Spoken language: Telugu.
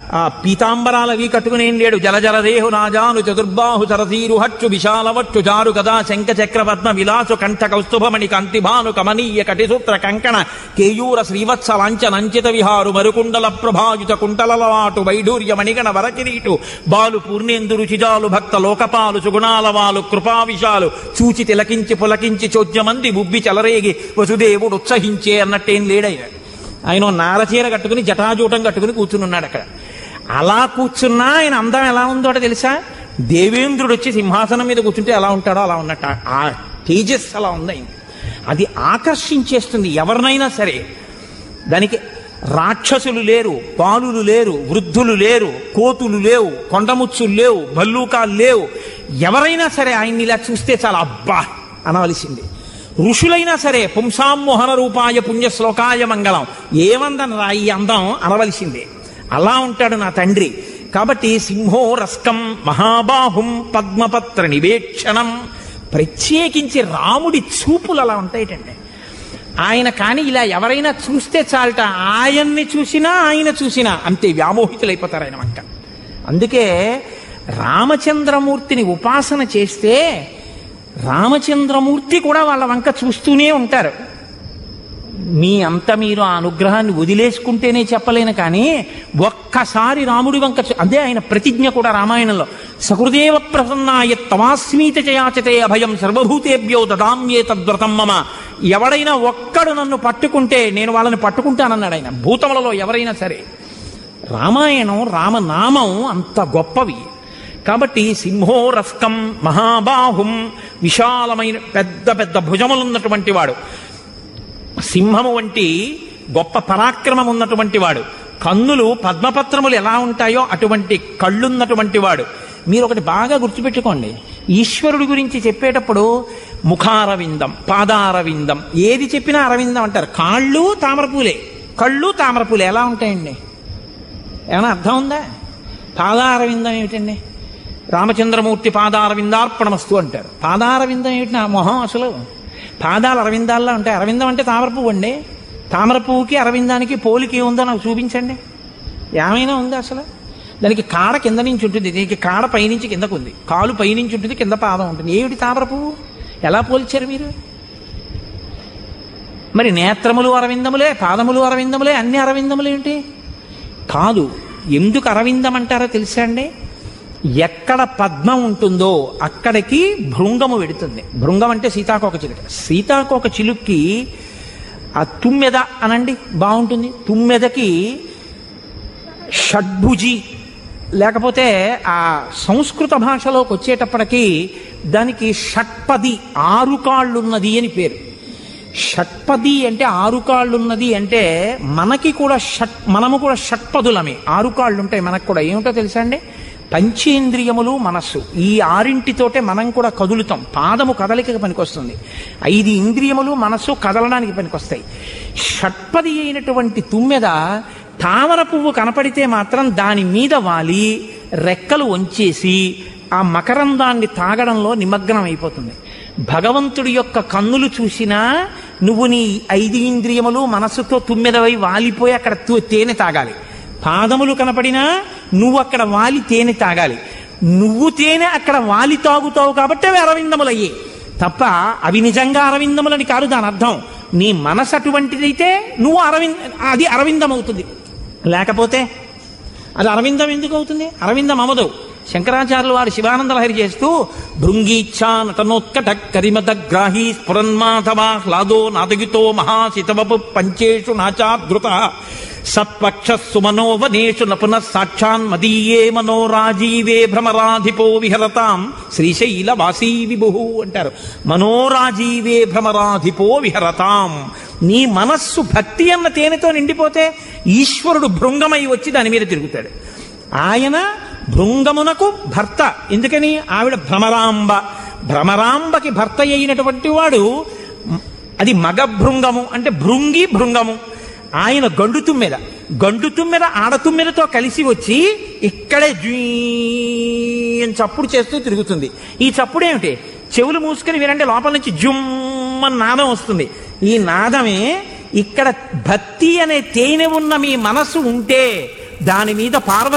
ఆ పీతాంబరాలు అవి కట్టుకుని ఏం లేడు జలజలదేహు నాజాను చతుర్బాహు సరసీరు హచ్చు విశాలవచ్చు చారు కదా శంఖ చక్ర పద్మ విలాసు కంఠ కౌస్తుభమణి కాంతిభాను కమనీయ కటిసూత్ర కంకణ కేయూర శ్రీవత్స లాంఛనంచిత విహారు మరుకుండల ప్రభాయుత కుంటలలవాటు వైఢూర్య మణిగణ వరకిరీటు బాలు పూర్ణేందు రుచిజాలు భక్త లోకపాలు సుగుణాల వాలు కృపావిశాలు చూచి తిలకించి పులకించి చోద్యమంది బుబ్బి చెలరేగి వసుదేవుడు ఉత్సహించే అన్నట్టేం లేడైన ఆయన ఓ నారచీర కట్టుకుని జటాజూటం కట్టుకుని కూర్చుని ఉన్నాడు అక్కడ అలా కూర్చున్నా ఆయన అందం ఎలా ఉందో తెలుసా దేవేంద్రుడు వచ్చి సింహాసనం మీద కూర్చుంటే ఎలా ఉంటాడో అలా ఉన్నట్ట ఆ తేజస్ అలా ఉంది ఆయన అది ఆకర్షించేస్తుంది ఎవరినైనా సరే దానికి రాక్షసులు లేరు బాలులు లేరు వృద్ధులు లేరు కోతులు లేవు కొండముచ్చులు లేవు భల్లూకాలు లేవు ఎవరైనా సరే ఆయన్ని ఇలా చూస్తే చాలా అబ్బా అనవలసింది ఋషులైనా సరే పుంసామోహన రూపాయ పుణ్య శ్లోకాయ మంగళం ఏమందనరా ఈ అందం అనవలసిందే అలా ఉంటాడు నా తండ్రి కాబట్టి సింహో రస్కం మహాబాహుం పద్మపత్ర నివేక్షణం ప్రత్యేకించి రాముడి చూపులు అలా ఉంటాయిటండి ఆయన కానీ ఇలా ఎవరైనా చూస్తే చాలట ఆయన్ని చూసినా ఆయన చూసినా అంతే వ్యామోహితులైపోతారు ఆయన వంక అందుకే రామచంద్రమూర్తిని ఉపాసన చేస్తే రామచంద్రమూర్తి కూడా వాళ్ళ వంక చూస్తూనే ఉంటారు మీ అంత మీరు ఆ అనుగ్రహాన్ని వదిలేసుకుంటేనే చెప్పలేను కానీ ఒక్కసారి రాముడి వంక చూ- అదే ఆయన ప్రతిజ్ఞ కూడా రామాయణంలో సహృదేవ ప్రసన్నాయ తమాస్మీత చయాచతే అభయం సర్వభూతేభ్యో దదామ్యే తద్వ్రతం మమ ఎవడైనా ఒక్కడు నన్ను పట్టుకుంటే నేను వాళ్ళని పట్టుకుంటానన్నాడు ఆయన భూతములలో ఎవరైనా సరే రామాయణం రామనామం అంత గొప్పవి కాబట్టి సింహో రస్కం మహాబాహుం విశాలమైన పెద్ద పెద్ద భుజములున్నటువంటి వాడు సింహము వంటి గొప్ప పరాక్రమం ఉన్నటువంటి వాడు కన్నులు పద్మపత్రములు ఎలా ఉంటాయో అటువంటి కళ్ళున్నటువంటి వాడు మీరు ఒకటి బాగా గుర్తుపెట్టుకోండి ఈశ్వరుడి గురించి చెప్పేటప్పుడు ముఖారవిందం పాదారవిందం ఏది చెప్పినా అరవిందం అంటారు కాళ్ళు తామరపూలే కళ్ళు తామరపూలే ఎలా ఉంటాయండి ఏమైనా అర్థం ఉందా పాదారవిందం ఏమిటండి రామచంద్రమూర్తి పాదారవిందార్పణమస్తు అంటారు పాదారవిందం ఏమిటి నా మొహం అసలు పాదాలు అరవిందాల్లో ఉంటాయి అరవిందం అంటే తామర పువ్వు అండి తామర పువ్వుకి అరవిందానికి పోలిక ఏముందో నాకు చూపించండి ఏమైనా ఉందా అసలు దానికి కాడ కింద నుంచి ఉంటుంది దీనికి కాడ పైనుంచి కిందకు ఉంది కాలు పైనుంచి ఉంటుంది కింద పాదం ఉంటుంది ఏమిటి తామర పువ్వు ఎలా పోల్చారు మీరు మరి నేత్రములు అరవిందములే పాదములు అరవిందములే అన్ని అరవిందములు ఏంటి కాదు ఎందుకు అరవిందం అంటారో తెలుసా అండి ఎక్కడ పద్మం ఉంటుందో అక్కడికి భృంగము వెడుతుంది భృంగం అంటే సీతాకోక చిలుక సీతాకోక చిలుక్కి ఆ తుమ్మెద అనండి బాగుంటుంది తుమ్మెదకి షడ్భుజి లేకపోతే ఆ సంస్కృత భాషలోకి వచ్చేటప్పటికి దానికి షట్పది ఆరు కాళ్ళున్నది అని పేరు షట్పది అంటే ఆరు కాళ్ళున్నది అంటే మనకి కూడా షట్ మనము కూడా షట్పదులమే ఆరు కాళ్ళు ఉంటాయి మనకు కూడా ఏమిటో తెలుసా అండి పంచేంద్రియములు మనస్సు ఈ ఆరింటితోటే మనం కూడా కదులుతాం పాదము కదలికకి పనికొస్తుంది ఐదు ఇంద్రియములు మనస్సు కదలడానికి పనికొస్తాయి షట్పది అయినటువంటి తుమ్మెద తామర పువ్వు కనపడితే మాత్రం దాని మీద వాలి రెక్కలు వంచేసి ఆ మకరందాన్ని తాగడంలో నిమగ్నం అయిపోతుంది భగవంతుడి యొక్క కన్నులు చూసినా నువ్వు నీ ఐదు ఇంద్రియములు మనస్సుతో తుమ్మెదవై వాలిపోయి అక్కడ తు- తేనె తాగాలి పాదములు కనపడినా నువ్వు అక్కడ వాలి తేనె తాగాలి నువ్వు తేనె అక్కడ వాలి తాగుతావు కాబట్టి అవి అరవిందములయ్యే తప్ప అవి నిజంగా అరవిందములని కాదు దాని అర్థం నీ మనసు అటువంటిదైతే నువ్వు అరవింద అది అరవిందం అవుతుంది లేకపోతే అది అరవిందం ఎందుకు అవుతుంది అరవిందం అవ్వదు శంకరాచార్యులు వారు శివానంద లహరి చేస్తూ భృంగీచ్ఛా నటనోత్కట కరిమద గ్రాహీ స్ఫురన్మాధవాహ్లాదో నాదగితో మహాశితవపు పంచేషు నాచాధృత సత్పక్ష సుమనోవనేషు నపున సాక్షాన్ మదీయే మనోరాజీవే భ్రమరాధిపో విహరతాం శ్రీశైల వాసీ విభు అంటారు మనోరాజీవే భ్రమరాధిపో విహరతాం నీ మనస్సు భక్తి అన్న తేనెతో నిండిపోతే ఈశ్వరుడు భృంగమై వచ్చి దాని మీద తిరుగుతాడు ఆయన భృంగమునకు భర్త ఎందుకని ఆవిడ భ్రమరాంబ భ్రమరాంబకి భర్త అయినటువంటి వాడు మ్, అది మగ భృంగము అంటే భృంగి భృంగము ఆయన గండు తుమ్మెద గండు తుమ్మెద ఆడ తుమ్మెదతో కలిసి వచ్చి ఇక్కడే జీ అని చప్పుడు చేస్తూ తిరుగుతుంది ఈ చప్పుడు ఏమిటి చెవులు మూసుకుని వినండి లోపల నుంచి జుమ్ అని నాదం వస్తుంది ఈ నాదమే ఇక్కడ భక్తి అనే తేనె ఉన్న మీ మనసు ఉంటే దాని మీద పార్వతి